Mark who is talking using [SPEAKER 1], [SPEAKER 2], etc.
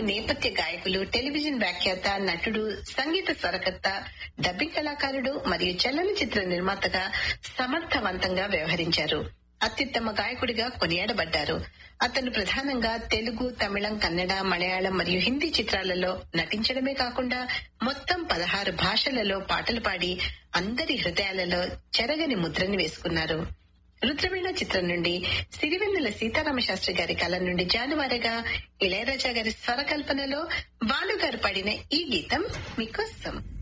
[SPEAKER 1] నేపథ్య గాయకులు టెలివిజన్ వ్యాఖ్యాత నటుడు సంగీత స్వరకర్త డబ్బింగ్ కళాకారుడు మరియు చలనచిత్ర నిర్మాతగా సమర్థవంతంగా వ్యవహరించారు అత్యుత్తమ గాయకుడిగా కొనియాడబడ్డారు అతను ప్రధానంగా తెలుగు తమిళం కన్నడ మలయాళం మరియు హిందీ చిత్రాలలో నటించడమే కాకుండా మొత్తం పదహారు భాషలలో పాటలు పాడి అందరి హృదయాలలో చెరగని ముద్రని వేసుకున్నారు రుద్రవీణ చిత్రం నుండి సిరివెన్నెల సీతారామ శాస్త్రి గారి కళ నుండి జానువారగా ఇళయరాజా గారి స్వరకల్పనలో బాలు గారు పాడిన ఈ గీతం మీకోసం